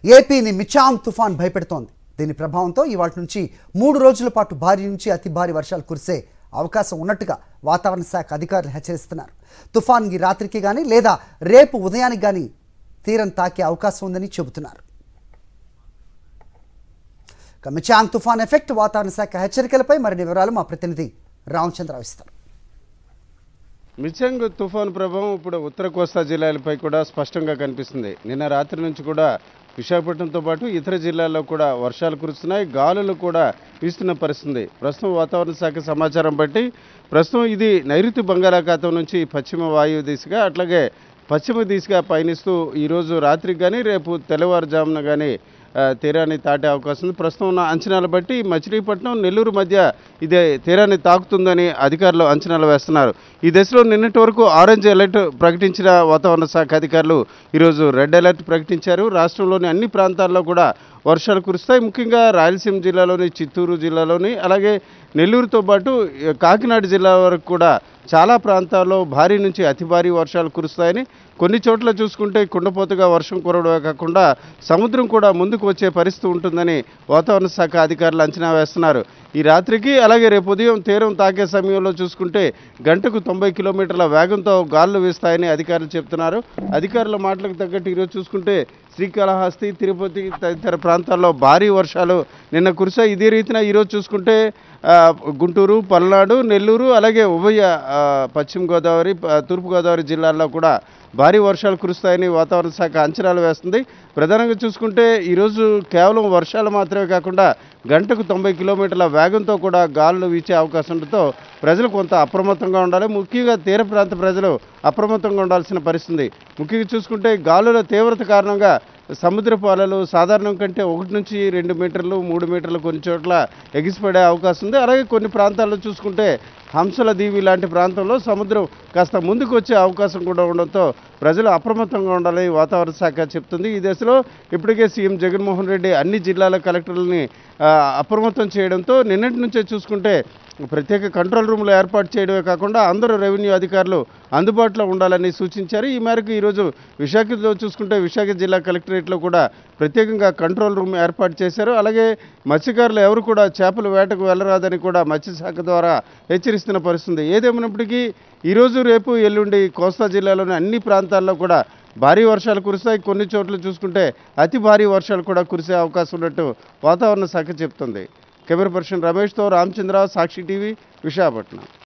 ఏపీని మిచాంగ్ తుఫాన్ భయపెడుతోంది దీని ప్రభావంతో ఇవాటి నుంచి మూడు రోజుల పాటు భారీ నుంచి అతి భారీ వర్షాలు కురిసే అవకాశం ఉన్నట్టుగా వాతావరణ శాఖ అధికారులు హెచ్చరిస్తున్నారు తుఫాన్ ఈ రాత్రికి కానీ లేదా రేపు ఉదయానికి కానీ తీరం తాకే అవకాశం ఉందని చెబుతున్నారు ఇక మిచాంగ్ తుఫాన్ ఎఫెక్ట్ వాతావరణ శాఖ హెచ్చరికలపై మరిన్ని వివరాలు మా ప్రతినిధి రామచంద్ర ఇస్తారు మిచంగ్ తుఫాను ప్రభావం ఇప్పుడు ఉత్తర కోస్తా జిల్లాలపై కూడా స్పష్టంగా కనిపిస్తుంది నిన్న రాత్రి నుంచి కూడా విశాఖపట్నంతో పాటు ఇతర జిల్లాల్లో కూడా వర్షాలు కురుస్తున్నాయి గాలులు కూడా వీస్తున్న పరిస్థితి ప్రస్తుతం వాతావరణ శాఖ సమాచారం బట్టి ప్రస్తుతం ఇది నైరుతి బంగాళాఖాతం నుంచి పశ్చిమ వాయువు దిశగా అట్లాగే పశ్చిమ దిశగా పయనిస్తూ ఈరోజు రాత్రికి కానీ రేపు తెల్లవారుజామున కానీ ఆ, తీరాన్ని దాటే అవకాశం ఉంది ప్రస్తుతం ఉన్న అంచనాలు బట్టి మచిలీపట్నం నెల్లూరు మధ్య ఇదే తీరాన్ని తాకుతుందని అధికారులు అంచనాలు వేస్తున్నారు ఈ దశలో నిన్నటి వరకు ఆరెంజ్ అలర్ట్ ప్రకటించిన వాతావరణ శాఖ అధికారులు ఈరోజు రెడ్ అలర్ట్ ప్రకటించారు రాష్ట్రంలోని అన్ని ప్రాంతాల్లో కూడా వర్షాలు కురుస్తాయి ముఖ్యంగా రాయలసీమ జిల్లాలోని చిత్తూరు జిల్లాలోని అలాగే నెల్లూరుతో పాటు ఈ కాకినాడ జిల్లా వరకు కూడా చాలా ప్రాంతాల్లో భారీ నుంచి అతి భారీ వర్షాలు కురుస్తాయని కొన్ని చోట్ల చూసుకుంటే కుండపోతగా వర్షం కురవడమే కాకుండా సముద్రం కూడా ముందుకు వచ్చే పరిస్థితి ఉంటుందని వాతావరణ శాఖ అధికారులు అంచనా వేస్తున్నారు ఈ రాత్రికి అలాగే రేపు ఉదయం తీరం తాకే సమయంలో చూసుకుంటే గంటకు తొంభై కిలోమీటర్ల వేగంతో గాలులు వీస్తాయని అధికారులు చెప్తున్నారు అధికారుల మాటలకు తగ్గట్టు ఈరోజు చూసుకుంటే శ్రీకాళహస్తి తిరుపతి తదితర ప్రాంతాల్లో భారీ వర్షాలు నిన్న కురిశాయి ఇదే రీతిన ఈరోజు చూసుకుంటే ఆ, గుంటూరు పల్నాడు నెల్లూరు అలాగే ఉభయ ఆ, పశ్చిమ గోదావరి ప- తూర్పుగోదావరి జిల్లాల్లో కూడా భారీ వర్షాలు కురుస్తాయని వాతావరణ శాఖ అంచనాలు వేస్తుంది ప్రధానంగా చూసుకుంటే ఈరోజు కేవలం వర్షాలు మాత్రమే కాకుండా గంటకు తొంభై కిలోమీటర్ల వేగంతో కూడా గాలులు వీచే అవకాశం ఉండటంతో ప్రజలు కొంత అప్రమత్తంగా ఉండాలి ముఖ్యంగా తీర ప్రాంత ప్రజలు అప్రమత్తంగా ఉండాల్సిన పరిస్థితి ముఖ్యంగా చూసుకుంటే గాలుల తీవ్రత కారణంగా సముద్రపు అలలు సాధారణం కంటే ఒకటి నుంచి రెండు మీటర్లు మూడు మీటర్లు కొన్ని చోట్ల ఎగిసిపడే అవకాశం ఉంది అలాగే కొన్ని ప్రాంతాల్లో చూసుకుంటే హంసల దీవి లాంటి ప్రాంతంలో సముద్రం కాస్త ముందుకు వచ్చే అవకాశం కూడా ఉండడంతో ప్రజలు అప్రమత్తంగా ఉండాలని వాతావరణ శాఖ చెప్తుంది ఈ దశలో ఇప్పటికే సీఎం జగన్మోహన్ రెడ్డి అన్ని జిల్లాల కలెక్టర్లని ఆ, అప్రమత్తం చేయడంతో నిన్నటి నుంచే చూసుకుంటే ప్రత్యేక కంట్రోల్ రూమ్లు ఏర్పాటు చేయడమే కాకుండా అందరూ రెవెన్యూ అధికారులు అందుబాటులో ఉండాలని సూచించారు ఈ మేరకు ఈరోజు విశాఖలో చూసుకుంటే విశాఖ జిల్లా కలెక్టరేట్లో కూడా ప్రత్యేకంగా కంట్రోల్ రూమ్ ఏర్పాటు చేశారు అలాగే మత్స్యకారులు ఎవరు కూడా చేపల వేటకు వెళ్ళరాదని కూడా మత్స్యశాఖ ద్వారా హెచ్చరిస్తున్న పరిస్థితి ఏదేమైనప్పటికీ ఈరోజు రేపు ఎల్లుండి కోస్తా జిల్లాలోని అన్ని ప్రాంతాల్లో కూడా భారీ వర్షాలు కురుస్తాయి కొన్ని చోట్ల చూసుకుంటే అతి భారీ వర్షాలు కూడా కురిసే అవకాశం ఉన్నట్టు వాతావరణ శాఖ చెప్తుంది కెమెరా పర్సన్ రమేష్తో రామచంద్ర సాక్షి టీవీ విశాఖపట్నం